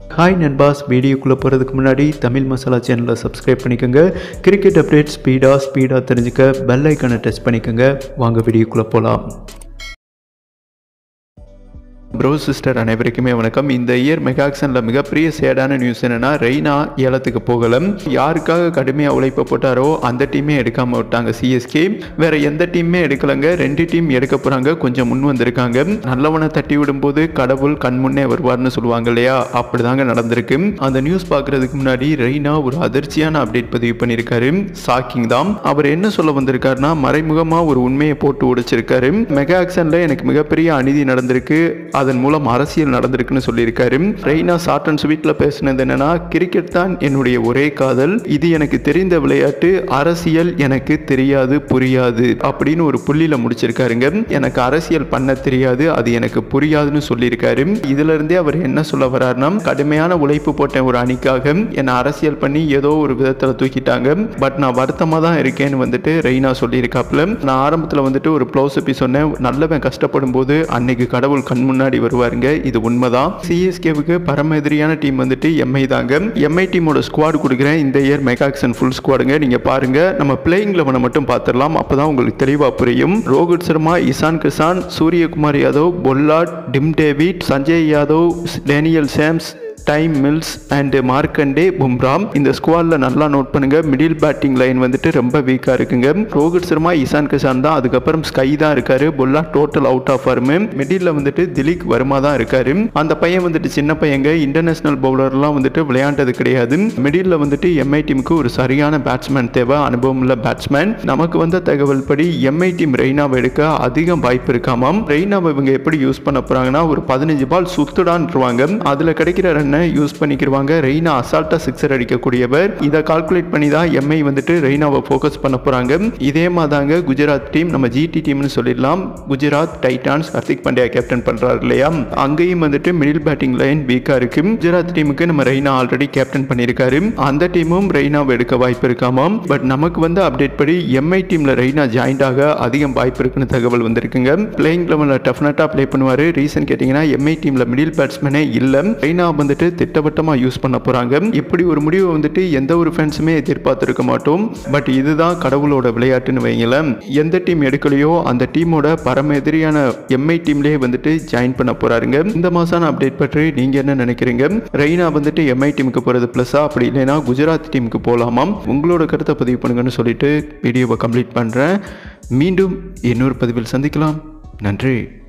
hi நண்பாஸ் வீடியோக்குள்ளே போகிறதுக்கு முன்னாடி தமிழ் மசாலா சேனலை சப்ஸ்கிரைப் பண்ணிக்கோங்க கிரிக்கெட் அப்டேட் ஸ்பீடாக ஸ்பீடாக தெரிஞ்சுக்க பெல் ஐக்கானை டச் பண்ணிக்கோங்க வாங்க வீடியோக்குள்ளே போகலாம் ப்ரோ சிஸ்டர் அனைவருக்குமே வணக்கம் இந்த இயர் மெகாக்சனில் மிகப்பெரிய சேடான நியூஸ் என்னென்னா ரெய்னா ஏலத்துக்கு போகல யாருக்காக கடுமையாக உழைப்ப போட்டாரோ அந்த டீமே எடுக்காமல் விட்டாங்க சிஎஸ்கே வேற எந்த டீமே எடுக்கலைங்க ரெண்டு டீம் எடுக்க போகிறாங்க கொஞ்சம் முன் வந்திருக்காங்க நல்லவனை தட்டி விடும்போது கடவுள் கண் முன்னே வருவார்னு சொல்லுவாங்க இல்லையா அப்படிதாங்க நடந்திருக்கு அந்த நியூஸ் பார்க்கறதுக்கு முன்னாடி ரெய்னா ஒரு அதிர்ச்சியான அப்டேட் பதிவு பண்ணியிருக்காரு ஷாக்கிங் தான் அவர் என்ன சொல்ல வந்திருக்காருன்னா மறைமுகமாக ஒரு உண்மையை போட்டு உடைச்சிருக்காரு மெகா ஆக்ஷனில் எனக்கு மிகப்பெரிய அநீதி நடந்திருக்கு அதன் மூலம் அரசியல் நடந்திருக்குன்னு சொல்லியிருக்காரு ரெய்னா ஷார்ட் அண்ட் ஸ்வீட்டில் பேசினது என்னன்னா கிரிக்கெட் தான் என்னுடைய ஒரே காதல் இது எனக்கு தெரிந்த விளையாட்டு அரசியல் எனக்கு தெரியாது புரியாது அப்படின்னு ஒரு புள்ளியில் முடிச்சிருக்காருங்க எனக்கு அரசியல் பண்ண தெரியாது அது எனக்கு புரியாதுன்னு சொல்லியிருக்காரு இதுல இருந்தே அவர் என்ன சொல்ல வர்றாருன்னா கடுமையான உழைப்பு போட்ட ஒரு அணிக்காக என்னை அரசியல் பண்ணி ஏதோ ஒரு விதத்தில் தூக்கிட்டாங்க பட் நான் வருத்தமாக தான் இருக்கேன்னு வந்துட்டு ரெய்னா சொல்லியிருக்காப்புல நான் ஆரம்பத்தில் வந்துட்டு ஒரு ப்ளவுஸ் சொன்னேன் நல்லவன் கஷ்டப்படும் போது அன்னைக்கு கடவுள் கண் முன்னாடி வருவாருங்க இது உண்மைதான் சிஎஸ்கேவுக்கு பரம எதிரியான டீம் வந்துட்டு எம்ஐ தாங்க எம்ஐ டீமோட ஸ்குவாட் கொடுக்குறேன் இந்த இயர் மெகாக்சன் ஃபுல் ஸ்குவாடுங்க நீங்க பாருங்க நம்ம பிளேயிங் லெவனை மட்டும் பார்த்துடலாம் அப்பதான் உங்களுக்கு தெளிவா புரியும் Rohit Sharma Ishan Kishan Suryakumar Yadav Pollard Tim David Sanjay Yadav Daniel Sams Tymal Mills and Markande Bumrah இந்த ஸ்குவாடில் நல்லா நோட் பண்ணுங்க மிடில் பேட்டிங் லைன் வந்துட்டு ரொம்ப வீக்காக இருக்குங்க ரோஹித் சர்மா இசான் கிஷான் தான் அதுக்கப்புறம் ஸ்கை தான் இருக்காரு பொல்லா டோட்டல் அவுட் ஆஃப் ஆர்மு மிடில் வந்துட்டு திலீக் வர்மா தான் இருக்காரு அந்த பையன் வந்துட்டு சின்ன பையங்க இன்டர்நேஷனல் பவுலர்லாம் வந்துட்டு விளையாண்டது கிடையாது மிடில் வந்துட்டு எம்ஐ டீமுக்கு ஒரு சரியான பேட்ஸ்மேன் தேவை அனுபவம் உள்ள பேட்ஸ்மேன் நமக்கு வந்த தகவல் படி எம்ஐ டீம் ரெய்னாவை எடுக்க அதிகம் வாய்ப்பு இருக்காமாம் ரெய்னாவை இவங்க எப்படி யூஸ் பண்ண போறாங்கன்னா ஒரு பதினஞ்சு பால் சுத்துடான்ருவாங்க அதில் கிடைக்கிற ரன்னை யூஸ் பண்ணிக்கிடுவாங்க ரெய்னா அசால்ட்டாக சிக்ஸர் அடிக்கக்கூடியவர் இதை கால்குலேட் பண்ணி தான் எம்ஐ வந்துட்டு ரெய்னாவை ஃபோக்கஸ் பண்ண போகிறாங்க இதே மாதிரிதாங்க குஜராத் டீம் நம்ம ஜிடி டீம்னு சொல்லிடலாம் குஜராத் டைட்டான்ஸ் ஹர்திக் பாண்டியா கேப்டன் பண்ணுறாரு இல்லையா அங்கேயும் வந்துட்டு மிடில் பேட்டிங் லைன் வீக்காக இருக்கு குஜராத் டீமுக்கு நம்ம ரெய்னா ஆல்ரெடி கேப்டன் பண்ணியிருக்காரு அந்த டீமும் ரெய்னாவை எடுக்க வாய்ப்பு இருக்காமாம் பட் நமக்கு வந்து அப்டேட் படி எம்ஐ டீமில் ரெய்னா ஜாயிண்ட் ஆக அதிகம் வாய்ப்பு இருக்குன்னு தகவல் வந்திருக்குங்க பிளேயிங் லெவலில் டெஃபினட்டாக ப்ளே பண்ணுவார் ரீசன் கேட்டிங்கன்னா எம்ஐ டீமில் மிடில் பேட்ஸ்மேனே இல்லை ரெய்னா வந்துட்டு திட்டவட்டமாக யூஸ் பண்ண போகிறாங்க இப்படி ஒரு முடிவை வந்துட்டு எந்த ஒரு ஃபேன்ஸுமே எதிர்பார்த்துருக்க மாட்டோம் பட் இதுதான் கடவுளோட விளையாட்டுன்னு வைங்களேன் எந்த டீம் எடுக்கலையோ அந்த டீமோட பரம எதிரியான எம்ஐ டீம்லேயே வந்துட்டு ஜாயின் பண்ண போகிறாருங்க இந்த மாதம் அப்டேட் பற்றி நீங்கள் என்ன நினைக்கிறீங்க ரெய்னா வந்துட்டு எம்ஐ டீமுக்கு போகிறது ப்ளஸ்ஸா அப்படி இல்லைன்னா குஜராத் டீமுக்கு போகலாமாம் உங்களோட கருத்தை பதிவு பண்ணுங்கன்னு சொல்லிட்டு வீடியோவை கம்ப்ளீட் பண்ணுறேன் மீண்டும் இன்னொரு பதிவில் சந்திக்கலாம் நன்றி